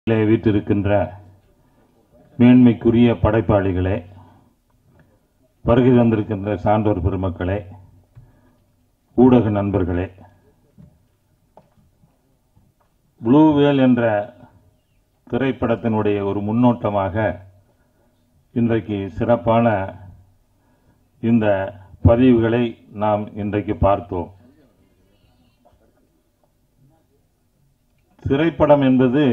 மேலே வீற்றிருக்கின்ற மேன்மைக்குரிய படைப்பாளிகளே வருகை தந்திருக்கின்ற சான்றோர் பெருமக்களே ஊடக நண்பர்களே ப்ளூ வேல் என்ற திரைப்படத்தினுடைய ஒரு முன்னோட்டமாக இன்றைக்கு சிறப்பான இந்த பதிவுகளை நாம் இன்றைக்கு பார்த்தோம் திரைப்படம் என்பது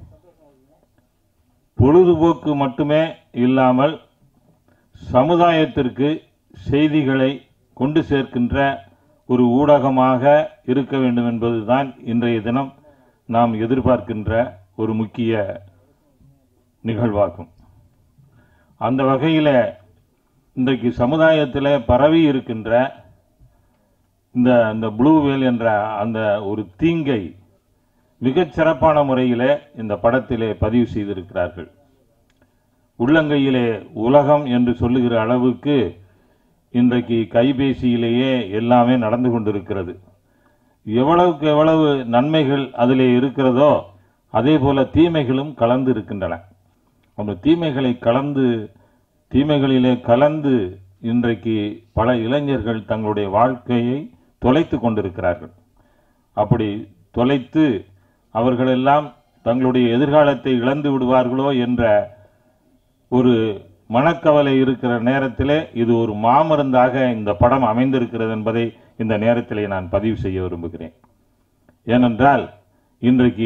பொழுதுபோக்கு மட்டுமே இல்லாமல் சமுதாயத்திற்கு செய்திகளை கொண்டு சேர்க்கின்ற ஒரு ஊடகமாக இருக்க வேண்டும் என்பதுதான் இன்றைய தினம் நாம் எதிர்பார்க்கின்ற ஒரு முக்கிய நிகழ்வாகும் அந்த வகையில் இன்றைக்கு சமுதாயத்தில் பரவி இருக்கின்ற இந்த இந்த ப்ளூ வேல் என்ற அந்த ஒரு தீங்கை மிகச் சிறப்பான முறையிலே இந்த படத்திலே பதிவு செய்திருக்கிறார்கள் உள்ளங்கையிலே உலகம் என்று சொல்லுகிற அளவுக்கு இன்றைக்கு கைபேசியிலேயே எல்லாமே நடந்து கொண்டிருக்கிறது எவ்வளவுக்கு எவ்வளவு நன்மைகள் அதிலே இருக்கிறதோ அதே போல தீமைகளும் கலந்து இருக்கின்றன அந்த தீமைகளை கலந்து தீமைகளிலே கலந்து இன்றைக்கு பல இளைஞர்கள் தங்களுடைய வாழ்க்கையை தொலைத்து கொண்டிருக்கிறார்கள் அப்படி தொலைத்து அவர்களெல்லாம் தங்களுடைய எதிர்காலத்தை இழந்து விடுவார்களோ என்ற ஒரு மனக்கவலை இருக்கிற நேரத்திலே இது ஒரு மாமருந்தாக இந்த படம் அமைந்திருக்கிறது என்பதை இந்த நேரத்திலே நான் பதிவு செய்ய விரும்புகிறேன் ஏனென்றால் இன்றைக்கு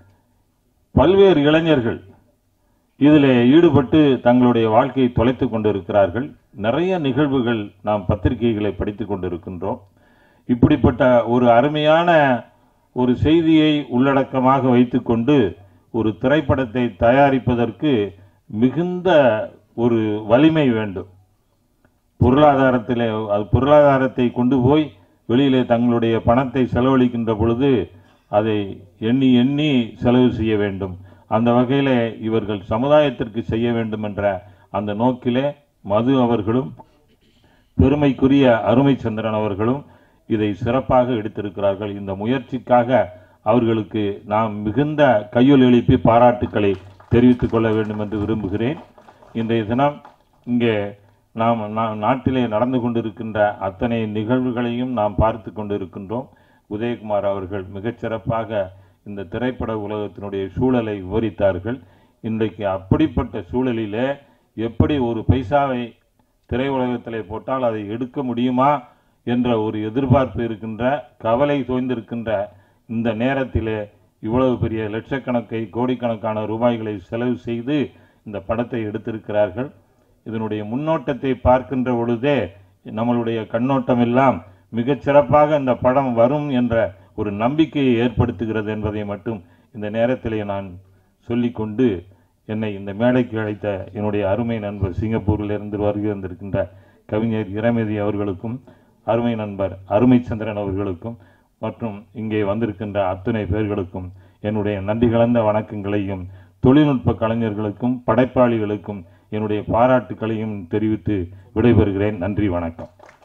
பல்வேறு இளைஞர்கள் இதில் ஈடுபட்டு தங்களுடைய வாழ்க்கையை தொலைத்துக் கொண்டிருக்கிறார்கள் நிறைய நிகழ்வுகள் நாம் பத்திரிகைகளை படித்துக் கொண்டிருக்கின்றோம் இப்படிப்பட்ட ஒரு அருமையான ஒரு செய்தியை உள்ளடக்கமாக வைத்துக்கொண்டு ஒரு திரைப்படத்தை தயாரிப்பதற்கு மிகுந்த ஒரு வலிமை வேண்டும் பொருளாதாரத்திலே அது பொருளாதாரத்தை கொண்டு போய் வெளியிலே தங்களுடைய பணத்தை செலவழிக்கின்ற பொழுது அதை எண்ணி எண்ணி செலவு செய்ய வேண்டும் அந்த வகையிலே இவர்கள் சமுதாயத்திற்கு செய்ய வேண்டும் என்ற அந்த நோக்கிலே மது அவர்களும் பெருமைக்குரிய அருமை சந்திரன் அவர்களும் இதை சிறப்பாக எடுத்திருக்கிறார்கள் இந்த முயற்சிக்காக அவர்களுக்கு நாம் மிகுந்த கையொலி எழுப்பி பாராட்டுக்களை தெரிவித்துக் கொள்ள வேண்டும் என்று விரும்புகிறேன் இன்றைய தினம் இங்கே நாம் நா- நாட்டிலே நடந்து கொண்டிருக்கின்ற அத்தனை நிகழ்வுகளையும் நாம் பார்த்து கொண்டிருக்கின்றோம் உதயகுமார் அவர்கள் மிகச் சிறப்பாக இந்த திரைப்பட உலகத்தினுடைய சூழலை விவரித்தார்கள் இன்றைக்கு அப்படிப்பட்ட சூழலிலே எப்படி ஒரு பைசாவை திரையுலகத்திலே போட்டால் அதை எடுக்க முடியுமா என்ற ஒரு எதிர்பார்ப்பு இருக்கின்ற கவலை தோய்ந்திருக்கின்ற இந்த நேரத்திலே இவ்வளவு பெரிய லட்சக்கணக்கை கோடிக்கணக்கான ரூபாய்களை செலவு செய்து இந்த படத்தை எடுத்திருக்கிறார்கள் இதனுடைய முன்னோட்டத்தை பார்க்கின்ற பொழுதே நம்மளுடைய கண்ணோட்டம் எல்லாம் மிகச் சிறப்பாக இந்த படம் வரும் என்ற ஒரு நம்பிக்கையை ஏற்படுத்துகிறது என்பதை மட்டும் இந்த நேரத்திலே நான் சொல்லிக்கொண்டு என்னை இந்த மேடைக்கு அழைத்த என்னுடைய அருமை நண்பர் சிங்கப்பூரில் இருந்து வருகை வந்திருக்கின்ற கவிஞர் இறைமதி அவர்களுக்கும் அருமை நண்பர் அருமை சந்திரன் அவர்களுக்கும் மற்றும் இங்கே வந்திருக்கின்ற அத்தனை பேர்களுக்கும் என்னுடைய நன்றி கலந்த வணக்கங்களையும் தொழில்நுட்ப கலைஞர்களுக்கும் படைப்பாளிகளுக்கும் என்னுடைய பாராட்டுக்களையும் தெரிவித்து விடைபெறுகிறேன் நன்றி வணக்கம்